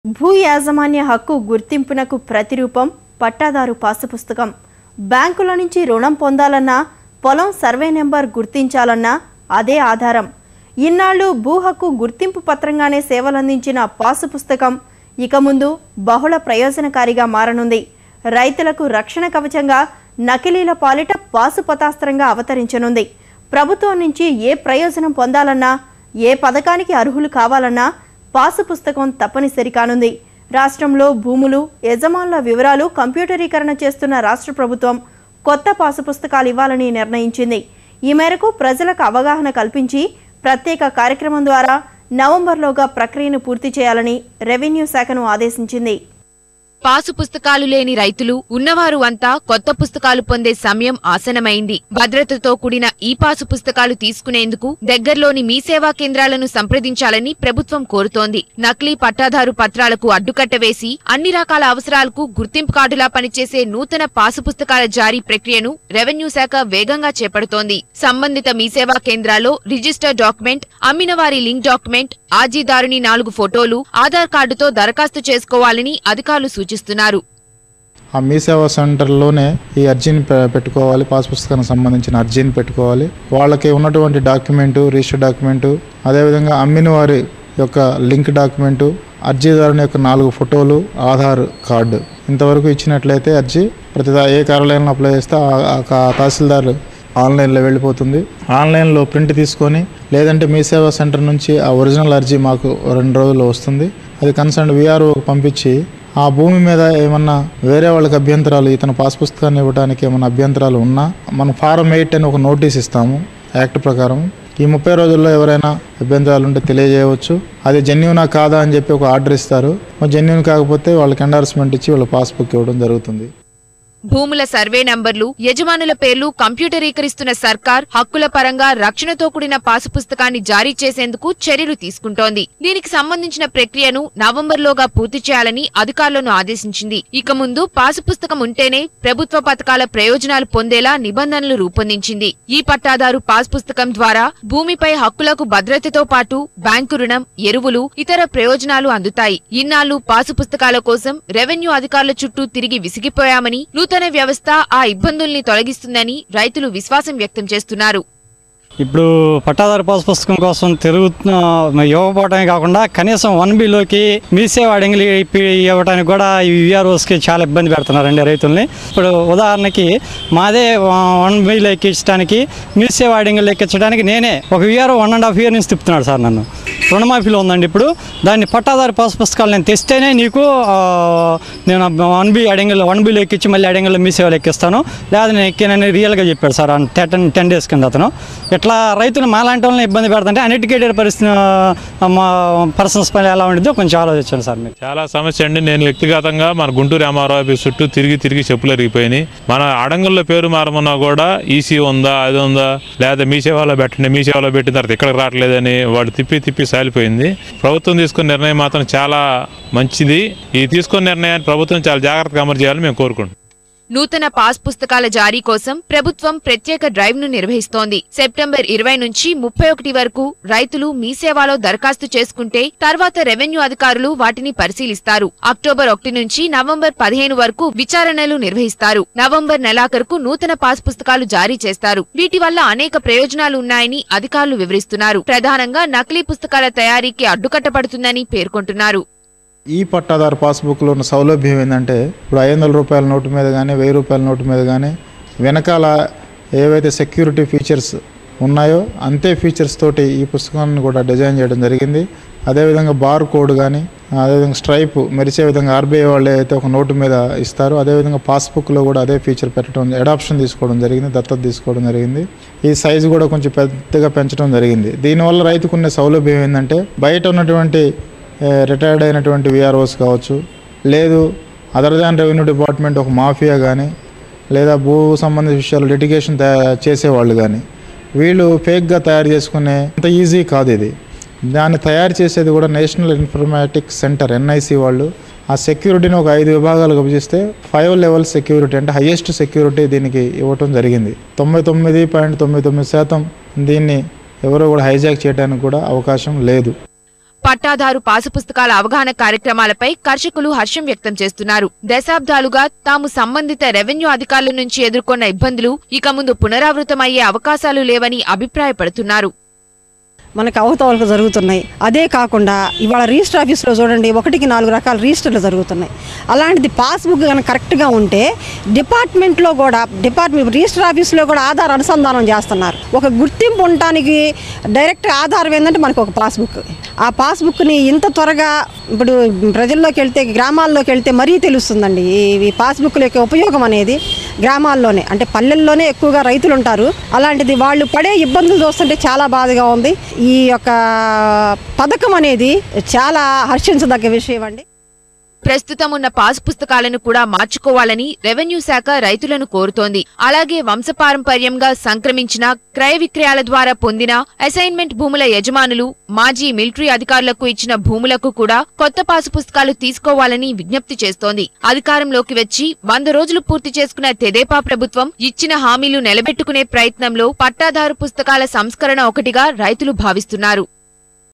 భూ యాజమాన్య హక్కు గుర్తింపునకు ప్రతిరూపం పట్టాదారు పాసు పుస్తకం బ్యాంకుల నుంచి రుణం పొందాలన్నా పొలం సర్వే నెంబర్ గుర్తించాలన్నా అదే ఆధారం ఇన్నాళ్ళు భూ హక్కు గుర్తింపు పత్రంగానే సేవలందించిన పాసు పుస్తకం ఇక ముందు బహుళ ప్రయోజనకారిగా మారనుంది రైతులకు రక్షణ కవచంగా నకిలీల పాలిట పాసు పతాస్త్రంగా అవతరించనుంది ప్రభుత్వం నుంచి ఏ ప్రయోజనం పొందాలన్నా ఏ పథకానికి అర్హులు కావాలన్నా పాసు పుస్తకం తప్పనిసరి కానుంది రాష్ట్రంలో భూములు యజమానుల వివరాలు కంప్యూటరీకరణ చేస్తున్న రాష్ట్ర ప్రభుత్వం కొత్త పాసు పుస్తకాలు ఇవ్వాలని నిర్ణయించింది ఈ మేరకు ప్రజలకు అవగాహన కల్పించి ప్రత్యేక కార్యక్రమం ద్వారా నవంబర్లోగా ప్రక్రియను పూర్తి చేయాలని రెవెన్యూ శాఖను ఆదేశించింది పాసు పుస్తకాలు లేని రైతులు ఉన్నవారు అంతా కొత్త పుస్తకాలు పొందే సమయం ఆసనమైంది భద్రతతో కూడిన ఈ పాసు పుస్తకాలు తీసుకునేందుకు దగ్గరలోని మీ సేవా కేంద్రాలను సంప్రదించాలని ప్రభుత్వం కోరుతోంది నకిలీ పట్టాదారు పత్రాలకు అడ్డుకట్ట వేసి అన్ని రకాల అవసరాలకు గుర్తింపు కార్డులా పనిచేసే నూతన పాసు పుస్తకాల జారీ ప్రక్రియను రెవెన్యూ శాఖ వేగంగా చేపడుతోంది సంబంధిత మీ సేవా కేంద్రాల్లో రిజిస్టర్ డాక్యుమెంట్ అమ్మిన వారి లింక్ డాక్యుమెంట్ ఆర్జీదారుని నాలుగు ఫోటోలు ఆధార్ కార్డుతో దరఖాస్తు చేసుకోవాలని అధికారులు సూచిస్తున్నారు ఆ మీ సేవా సెంటర్లోనే ఈ అర్జీని పె- పెట్టుకోవాలి పాస్ పుస్తకానికి సంబంధించిన అర్జీని పెట్టుకోవాలి వాళ్ళకి ఉన్నటువంటి డాక్యుమెంటు రిజిస్టర్ డాక్యుమెంటు అదేవిధంగా అమ్మిన వారి యొక్క లింక్ డాక్యుమెంటు అర్జీదారుని యొక్క నాలుగు ఫోటోలు ఆధార్ కార్డు ఇంతవరకు ఇచ్చినట్లయితే అర్జీ ప్రతి దా- ఏ కార్యాలయంలో అప్లై చేస్తే ఆ- ఆ కా- తహసీల్దార్ ఆన్లైన్లో వెళ్ళిపోతుంది ఆన్లైన్లో ప్రింట్ తీసుకొని లేదంటే మీ సేవా సెంటర్ నుంచి ఆ ఒరిజినల్ అర్జీ మాకు రెండు రోజుల్లో వస్తుంది అది కన్సర్న్ విఆర్ఓ పంపించి ఆ భూమి మీద ఏమన్నా వేరే వాళ్ళకి అభ్యంతరాలు ఇతను పాస్ పుస్తకాన్ని ఇవ్వడానికి ఏమన్నా అభ్యంతరాలు ఉన్నా మనం ఫారం ఎయిట్ అని ఒక నోటీస్ ఇస్తాము యాక్ట్ ప్రకారం ఈ ముప్పై రోజుల్లో ఎవరైనా అభ్యంతరాలు ఉంటే తెలియజేయవచ్చు అది జెన్యునా కాదా అని చెప్పి ఒక ఆర్డర్ ఇస్తారు జెన్యున్ కాకపోతే వాళ్ళకి ఎండార్స్మెంట్ ఇచ్చి వాళ్ళ పాస్బుక్ ఇవ్వడం జరుగుతుంది భూముల సర్వే నంబర్లు యజమానుల పేర్లు కంప్యూటరీకరిస్తున్న సర్కార్ హక్కుల పరంగా రక్షణతో కూడిన పాసు పుస్తకాన్ని జారీ చేసేందుకు చర్యలు తీసుకుంటోంది దీనికి సంబంధించిన ప్రక్రియను నవంబర్లోగా పూర్తి చేయాలని అధికారులను ఆదేశించింది ఇక ముందు పాసు పుస్తకం ఉంటేనే ప్రభుత్వ పథకాల ప్రయోజనాలు పొందేలా నిబంధనలు రూపొందించింది ఈ పట్టాదారు పాస్ పుస్తకం ద్వారా భూమిపై హక్కులకు భద్రతతో పాటు బ్యాంకు రుణం ఎరువులు ఇతర ప్రయోజనాలు అందుతాయి ఇన్నాళ్లు పాసు పుస్తకాల కోసం రెవెన్యూ అధికారుల చుట్టూ తిరిగి విసిగిపోయామని నూతన వ్యవస్థ ఆ ఇబ్బందుల్ని తొలగిస్తుందని రైతులు విశ్వాసం వ్యక్తం చేస్తున్నారు ఇప్పుడు పట్టాదారు పాస్ పుస్తకం కోసం తిరుగుతున్న ఇవ్వకపోవడమే కాకుండా కనీసం వన్ బిలోకి మీసే వాడింగ్లు ఇవ్వడానికి కూడా ఈ విఆర్ఓస్కి చాలా ఇబ్బంది పెడుతున్నారండి రైతుల్ని ఇప్పుడు ఉదాహరణకి మాదే వన్ బిల్ ఎక్కించడానికి మీసే వాడింగ్లు ఎక్కించడానికి నేనే ఒక VRO one and half year నుంచి తిప్పుతున్నాడు సార్ నన్ను రుణమాఫీలో ఉందండి ఇప్పుడు దాన్ని పట్టాదారు పాస్ పుస్తకాలు నేను తెస్తేనే నీకు ఆ, నేను వన్ బి అడింగిల్ వన్ బిల్ ఎక్కించి మళ్ళీ అడింగిల్లో మీ సేవలు ఎక్కిస్తాను లేదా నేను ఎక్కినని రియల్గా చెప్పాడు సార్ టెన్ టెన్ డేస్ కింద అతను ఇట్లా రైతులు మాలాంటి వాళ్ళని ఇబ్బంది పెడుతుంటే అన్ఎడ్యుకేటెడ్ పరిస్థితి ఆ, మా పర్సన్స్ పని ఎలా ఉండిద్దో కొంచెం ఆలోచించండి సార్ మీరు చాలా సమస్య అండి నేను వ్యక్తిగతంగా మన గుంటూరు ఎంఆర్ఓ ఆఫీస్ చుట్టూ తిరిగి తిరిగి చెప్పులు ఎరిగిపోయినాయి మన అడంగుల్లో పేరు మారమన్నా కూడా ఈసీ ఉందా అది ఉందా లేదా మీ సేవలో పెట్టండి మీ సేవలో పెట్టిన తర్వాత ఇక్కడికి రావట్లేదని వాడు తిప్పి తిప్పి సాలిపోయింది ప్రభుత్వం తీసుకున్న నిర్ణయం మాత్రం చాలా మంచిది ఈ తీసుకున్న నిర్ణయాన్ని ప్రభుత్వం చాలా జాగ్రత్తగా అమలు చేయాలని మేము కోరుకుంటున్నాం నూతన పాస్ పుస్తకాల జారీ కోసం ప్రభుత్వం ప్రత్యేక డ్రైవ్ ను నిర్వహిస్తోంది సెప్టెంబర్ ఇరవై నుంచి ముప్పై ఒకటి వరకు రైతులు మీ సేవలో దరఖాస్తు చేసుకుంటే తర్వాత రెవెన్యూ అధికారులు వాటిని పరిశీలిస్తారు అక్టోబర్ ఒకటి నుంచి నవంబర్ పదిహేను వరకు విచారణలు నిర్వహిస్తారు నవంబర్ నెలాఖరుకు నూతన పాస్ పుస్తకాలు జారీ చేస్తారు వీటి వల్ల అనేక ప్రయోజనాలు ఉన్నాయని అధికారులు వివరిస్తున్నారు ప్రధానంగా నకిలీ పుస్తకాల తయారీకి అడ్డుకట్టపడుతుందని పేర్కొంటున్నారు ఈ పట్టాదారు పాస్బుక్లో ఉన్న సౌలభ్యం ఏంటంటే ఇప్పుడు ఐదు వందల రూపాయల నోటు మీద కానీ వెయ్యి రూపాయల నోటు మీద కానీ వెనకాల ఏవైతే సెక్యూరిటీ ఫీచర్స్ ఉన్నాయో అంతే ఫీచర్స్ తోటి ఈ పుస్తకాన్ని కూడా డిజైన్ చేయడం జరిగింది అదేవిధంగా బార్ కోడ్ కానీ అదేవిధంగా స్ట్రైప్ మెరిసే విధంగా ఆర్బీఐ వాళ్ళు అయితే ఒక నోటు మీద ఇస్తారో అదేవిధంగా పాస్బుక్లో కూడా అదే ఫీచర్ పెట్టడం అడాప్షన్ తీసుకోవడం జరిగింది దత్తత తీసుకోవడం జరిగింది ఈ సైజు కూడా కొంచెం పెద్దగా పెంచడం జరిగింది దీనివల్ల రైతుకు ఉన్న సౌలభ్యం ఏంటంటే బయట ఉన్నటువంటి రిటైర్డ్ అయినటువంటి విఆర్ఓస్ కావచ్చు లేదు అదర్ దాన్ రెవెన్యూ డిపార్ట్మెంట్ ఒక మాఫియా కానీ లేదా భూ సంబంధిత విషయాలు లిటిగేషన్ తయా చేసేవాళ్ళు కానీ వీళ్ళు ఫేక్గా తయారు చేసుకునే అంత ఈజీ కాదు ఇది దాన్ని తయారు చేసేది కూడా నేషనల్ ఇన్ఫర్మాటిక్స్ సెంటర్ ఎన్ఐసి వాళ్ళు ఆ సెక్యూరిటీని ఒక ఐదు విభాగాలు విభజిస్తే ఫైవ్ లెవెల్ సెక్యూరిటీ అంటే హయ్యెస్ట్ సెక్యూరిటీ దీనికి ఇవ్వటం జరిగింది తొంభై తొమ్మిది పాయింట్ తొమ్మిది తొమ్మిది శాతం దీన్ని ఎవరో కూడా హైజాక్ చేయడానికి కూడా అవకాశం లేదు పట్టాదారు పాసు పుస్తకాల అవగాహన కార్యక్రమాలపై కర్షకులు హర్షం వ్యక్తం చేస్తున్నారు దశాబ్దాలుగా తాము సంబంధిత రెవెన్యూ అధికారుల నుంచి ఎదుర్కొన్న ఇబ్బందులు ఇక ముందు పునరావృతమయ్యే అవకాశాలు లేవని అభిప్రాయపడుతున్నారు మనకు అవతవలకు జరుగుతున్నాయి అదే కాకుండా ఇవాళ రిజిస్టర్ ఆఫీస్లో చూడండి ఒకటికి నాలుగు రకాల రిజిస్టర్లు జరుగుతున్నాయి అలాంటిది పాస్బుక్ కనుక కరెక్ట్గా ఉంటే డిపార్ట్మెంట్లో కూడా డిపార్ట్మెంట్ రిజిస్టర్ ఆఫీస్లో కూడా ఆధార్ అనుసంధానం చేస్తున్నారు ఒక గుర్తింపు ఉండటానికి డైరెక్ట్ ఆధారం ఏంటంటే మనకు ఒక పాస్బుక్ ఆ పాస్బుక్ని ఇంత త్వరగా ఇప్పుడు ప్రజల్లోకి వెళ్తే గ్రామాల్లోకి వెళ్తే మరీ తెలుస్తుందండి ఈ- ఈ పాస్బుక్ల యొక్క ఉపయోగం అనేది గ్రామాల్లోనే అంటే పల్లెల్లోనే ఎక్కువగా రైతులు ఉంటారు అలాంటిది వాళ్ళు పడే ఇబ్బందులు చూస్తుంటే చాలా బాధగా ఉంది ఈ యొక్క పథకం అనేది చాలా హర్షించదగ్గ విషయం అండి ప్రస్తుతం ఉన్న పాస్ పుస్తకాలను కూడా మార్చుకోవాలని రెవెన్యూ శాఖ రైతులను కోరుతోంది అలాగే వంశపారంపర్యంగా సంక్రమించిన క్రయ విక్రయాల ద్వారా పొందిన అసైన్మెంట్ భూముల యజమానులు మాజీ మిలిటరీ అధికారులకు ఇచ్చిన భూములకు కూడా కొత్త పాసు పుస్తకాలు తీసుకోవాలని విజ్ఞప్తి చేస్తోంది అధికారంలోకి వచ్చి వంద రోజులు పూర్తి చేసుకున్న తెదేపా ప్రభుత్వం ఇచ్చిన హామీలు నిలబెట్టుకునే ప్రయత్నంలో పట్టాదారు పుస్తకాల సంస్కరణ ఒకటిగా రైతులు భావిస్తున్నారు